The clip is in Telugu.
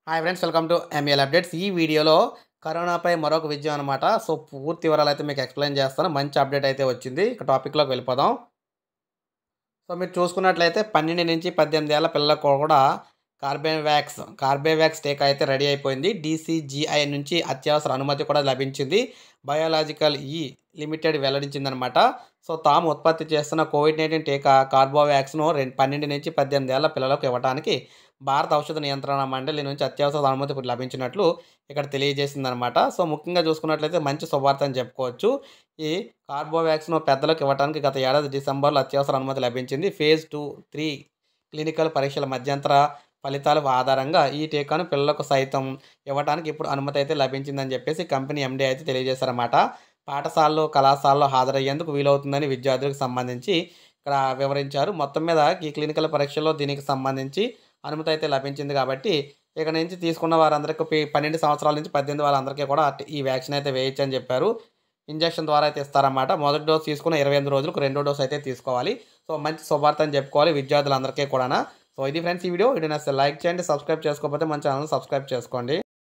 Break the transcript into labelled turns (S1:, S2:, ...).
S1: hi friends welcome to ML updates ఈ వీడియోలో కరోనాపై మరొక విజయం అనమాట సో పూర్తి వివరాలు అయితే మీకు ఎక్స్ప్లెయిన్ చేస్తాను మంచి అప్డేట్ అయితే వచ్చింది ఇక టాపిక్లోకి వెళ్ళిపోదాం సో మీరు చూసుకున్నట్లయితే పన్నెండు నుంచి పద్దెనిమిది ఏళ్ళ పిల్లలకు కూడా కార్బేవ్యాక్స్ కార్బేవ్యాక్స్ టీకా అయితే రెడీ అయిపోయింది డీసీజీఐ నుంచి అత్యవసర అనుమతి కూడా లభించింది బయోలాజికల్ ఈ లిమిటెడ్ వెల్లడించిందనమాట సో తాము ఉత్పత్తి చేస్తున్న కోవిడ్ నైన్టీన్ టీకా కార్బోవ్యాక్స్ను రెండు పన్నెండు నుంచి పద్దెనిమిది ఏళ్ల పిల్లలకు ఇవ్వడానికి భారత ఔషధ నియంత్రణ మండలి నుంచి అత్యవసర అనుమతి ఇప్పుడు లభించినట్లు ఇక్కడ తెలియజేసిందనమాట సో ముఖ్యంగా చూసుకున్నట్లయితే మంచి శుభార్త అని చెప్పుకోవచ్చు ఈ కార్బోవ్యాక్స్ను పెద్దలకు ఇవ్వడానికి గత ఏడాది డిసెంబర్లో అత్యవసర అనుమతి లభించింది ఫేజ్ టూ త్రీ క్లినికల్ పరీక్షల మధ్యంతర ఫలితాల ఆధారంగా ఈ టీకాను పిల్లలకు సైతం ఇవ్వడానికి ఇప్పుడు అనుమతి అయితే లభించిందని చెప్పేసి కంపెనీ ఎండీ అయితే తెలియజేశారన్నమాట పాఠశాలలో కళాశాలలో హాజరయ్యేందుకు వీలవుతుందని విద్యార్థులకు సంబంధించి ఇక్కడ వివరించారు మొత్తం మీద ఈ క్లినికల్ పరీక్షల్లో దీనికి సంబంధించి అనుమతి అయితే లభించింది కాబట్టి ఇక నుంచి తీసుకున్న వారందరికీ పి- పన్నెండు సంవత్సరాల నుంచి పద్దెనిమిది వాళ్ళందరికీ కూడా ఈ వ్యాక్సిన్ అయితే వేయచ్చు అని చెప్పారు ఇంజక్షన్ ద్వారా అయితే ఇస్తారన్నమాట మొదటి డోస్ తీసుకున్న ఇరవై ఎనిమిది రోజులకు రెండో డోస్ అయితే తీసుకోవాలి సో మంచి శుభార్త అని చెప్పుకోవాలి విద్యార్థులందరికీ కూడా సో ఇది ఫ్రెండ్స్ ఈ వీడియో వీడియో నచ్చితే లైక్ చేయండి సబ్స్క్రైబ్ చేసుకోకపోతే మన ఛానల్ సబ్స్క్రైబ్ చేసుకోండి